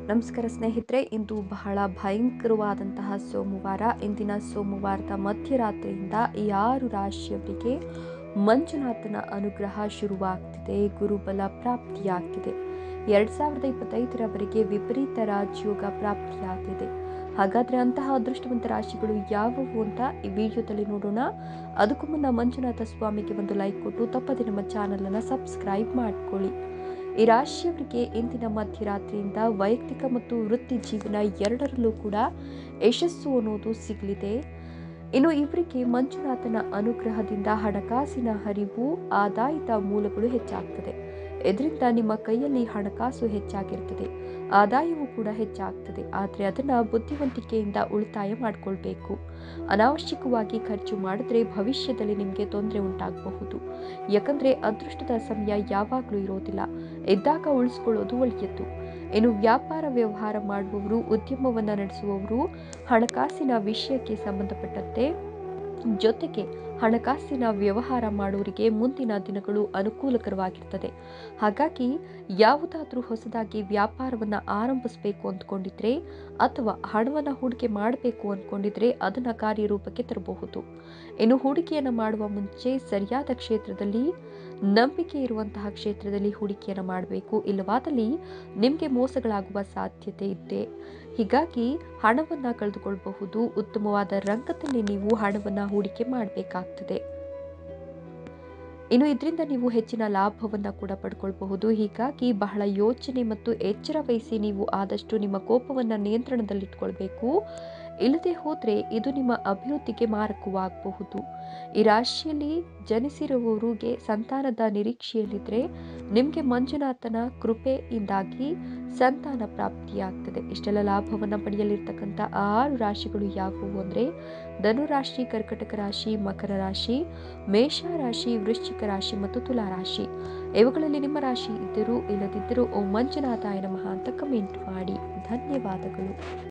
ನಮಸ್ಕಾರ ಸ್ನೇಹಿತರೆ ಇಂದು ಬಹಳ ಭಯಂಕರವಾದಂತಹ ಸೋಮವಾರ ಇಂದಿನ ಸೋಮವಾರದ ಮಧ್ಯರಾತ್ರಿಯಿಂದ ಈ ಆರು ರಾಶಿಯವರಿಗೆ ಮಂಜುನಾಥನ ಅನುಗ್ರಹ ಶುರುವಾಗ್ತಿದೆ ಗುರುಬಲ ಪ್ರಾಪ್ತಿಯಾಗ್ತಿದೆ ಎರಡು ಸಾವಿರದ ಇಪ್ಪತ್ತೈದರವರೆಗೆ ವಿಪರೀತ ರಾಜಯೋಗ ಪ್ರಾಪ್ತಿಯಾಗಲಿದೆ ಹಾಗಾದರೆ ಅಂತಹ ಅದೃಷ್ಟವಂತ ರಾಶಿಗಳು ಯಾವುವು ಅಂತ ಈ ವಿಡಿಯೋದಲ್ಲಿ ನೋಡೋಣ ಅದಕ್ಕೂ ಮುನ್ನ ಮಂಜುನಾಥ ಸ್ವಾಮಿಗೆ ಒಂದು ಲೈಕ್ ಕೊಟ್ಟು ತಪ್ಪದೆ ನಮ್ಮ ಚಾನಲನ್ನು ಸಬ್ಸ್ಕ್ರೈಬ್ ಮಾಡ್ಕೊಳ್ಳಿ ಈ ರಾಶಿಯವರಿಗೆ ಇಂದಿನ ಮಧ್ಯರಾತ್ರಿಯಿಂದ ವೈಯಕ್ತಿಕ ಮತ್ತು ವೃತ್ತಿ ಜೀವನ ಎರಡರಲ್ಲೂ ಕೂಡ ಯಶಸ್ಸು ಅನ್ನೋದು ಸಿಗಲಿದೆ ಇನ್ನು ಇವರಿಗೆ ಮಂಜುನಾಥನ ಅನುಗ್ರಹದಿಂದ ಹಣಕಾಸಿನ ಹರಿವು ಆದಾಯದ ಮೂಲಗಳು ಹೆಚ್ಚಾಗ್ತದೆ ಇದರಿಂದ ನಿಮ್ಮ ಕೈಯಲ್ಲಿ ಹಣಕಾಸು ಹೆಚ್ಚಾಗಿರ್ತದೆ ಆದಾಯವೂ ಕೂಡ ಹೆಚ್ಚಾಗ್ತದೆ ಆದರೆ ಅದನ್ನು ಬುದ್ಧಿವಂತಿಕೆಯಿಂದ ಉಳಿತಾಯ ಮಾಡಿಕೊಳ್ಬೇಕು ಅನಾವಶ್ಯಕವಾಗಿ ಖರ್ಚು ಮಾಡಿದ್ರೆ ಭವಿಷ್ಯದಲ್ಲಿ ನಿಮಗೆ ತೊಂದರೆ ಉಂಟಾಗಬಹುದು ಯಾಕಂದರೆ ಅದೃಷ್ಟದ ಸಮಯ ಯಾವಾಗಲೂ ಇರೋದಿಲ್ಲ ಇದ್ದಾಗ ಉಳಿಸ್ಕೊಳ್ಳೋದು ಒಳ್ಳೆಯದು ಇನ್ನು ವ್ಯಾಪಾರ ವ್ಯವಹಾರ ಮಾಡುವವರು ಉದ್ಯಮವನ್ನು ನಡೆಸುವವರು ಹಣಕಾಸಿನ ವಿಷಯಕ್ಕೆ ಸಂಬಂಧಪಟ್ಟಂತೆ ಜೊತೆಗೆ ಹಣಕಾಸಿನ ವ್ಯವಹಾರ ಮಾಡುವವರಿಗೆ ಮುಂದಿನ ದಿನಗಳು ಅನುಕೂಲಕರವಾಗಿರ್ತದೆ ಹಾಗಾಗಿ ಯಾವುದಾದ್ರೂ ಹೊಸದಾಗಿ ವ್ಯಾಪಾರವನ್ನು ಆರಂಭಿಸಬೇಕು ಅಂದ್ಕೊಂಡಿದ್ರೆ ಅಥವಾ ಹಣವನ್ನು ಹೂಡಿಕೆ ಮಾಡಬೇಕು ಅಂದ್ಕೊಂಡಿದ್ರೆ ಅದನ್ನು ಕಾರ್ಯರೂಪಕ್ಕೆ ತರಬಹುದು ಇನ್ನು ಹೂಡಿಕೆಯನ್ನು ಮಾಡುವ ಮುಂಚೆ ಸರಿಯಾದ ಕ್ಷೇತ್ರದಲ್ಲಿ ನಂಬಿಕೆ ಇರುವಂತಹ ಕ್ಷೇತ್ರದಲ್ಲಿ ಹೂಡಿಕೆಯನ್ನು ಮಾಡಬೇಕು ಇಲ್ಲವಾದಲ್ಲಿ ನಿಮಗೆ ಮೋಸಗಳಾಗುವ ಸಾಧ್ಯತೆ ಇದೆ ಹೀಗಾಗಿ ಹಣವನ್ನು ಕಳೆದುಕೊಳ್ಳಬಹುದು ಉತ್ತಮವಾದ ರಂಗದಲ್ಲಿ ನೀವು ಹಣವನ್ನು ಹೂಡಿಕೆ ಮಾಡಬೇಕಾಗ್ತದೆ ಇನ್ನು ಇದರಿಂದ ನೀವು ಹೆಚ್ಚಿನ ಲಾಭವನ್ನು ಕೂಡ ಪಡ್ಕೊಳ್ಬಹುದು ಹೀಗಾಗಿ ಬಹಳ ಯೋಚನೆ ಮತ್ತು ಎಚ್ಚರ ವಹಿಸಿ ನೀವು ಆದಷ್ಟು ನಿಮ್ಮ ಕೋಪವನ್ನು ನಿಯಂತ್ರಣದಲ್ಲಿಟ್ಕೊಳ್ಬೇಕು ಇಲ್ಲದೆ ಹೋದರೆ ಇದು ನಿಮ್ಮ ಅಭಿವೃದ್ಧಿಗೆ ಮಾರಕವಾಗಬಹುದು ಈ ರಾಶಿಯಲ್ಲಿ ಜನಿಸಿರುವವರಿಗೆ ಸಂತಾನದ ನಿರೀಕ್ಷೆಯಲ್ಲಿದ್ದರೆ ನಿಮಗೆ ಮಂಜುನಾಥನ ಕೃಪೆಯಿಂದಾಗಿ ಸಂತಾನ ಪ್ರಾಪ್ತಿಯಾಗ್ತದೆ ಇಷ್ಟೆಲ್ಲ ಲಾಭವನ್ನು ಪಡೆಯಲಿರ್ತಕ್ಕಂಥ ಆರು ರಾಶಿಗಳು ಯಾವುವು ಅಂದರೆ ಧನುರಾಶಿ ಕರ್ಕಟಕ ರಾಶಿ ಮಕರ ರಾಶಿ ಮೇಷ ರಾಶಿ ವೃಶ್ಚಿಕ ರಾಶಿ ಮತ್ತು ತುಲಾ ರಾಶಿ ಇವುಗಳಲ್ಲಿ ನಿಮ್ಮ ರಾಶಿ ಇದ್ದರೂ ಇಲ್ಲದಿದ್ದರೂ ಓ ಮಂಜುನಾಥಾಯ ನಮಃ ಅಂತ ಕಮೆಂಟ್ ಮಾಡಿ ಧನ್ಯವಾದಗಳು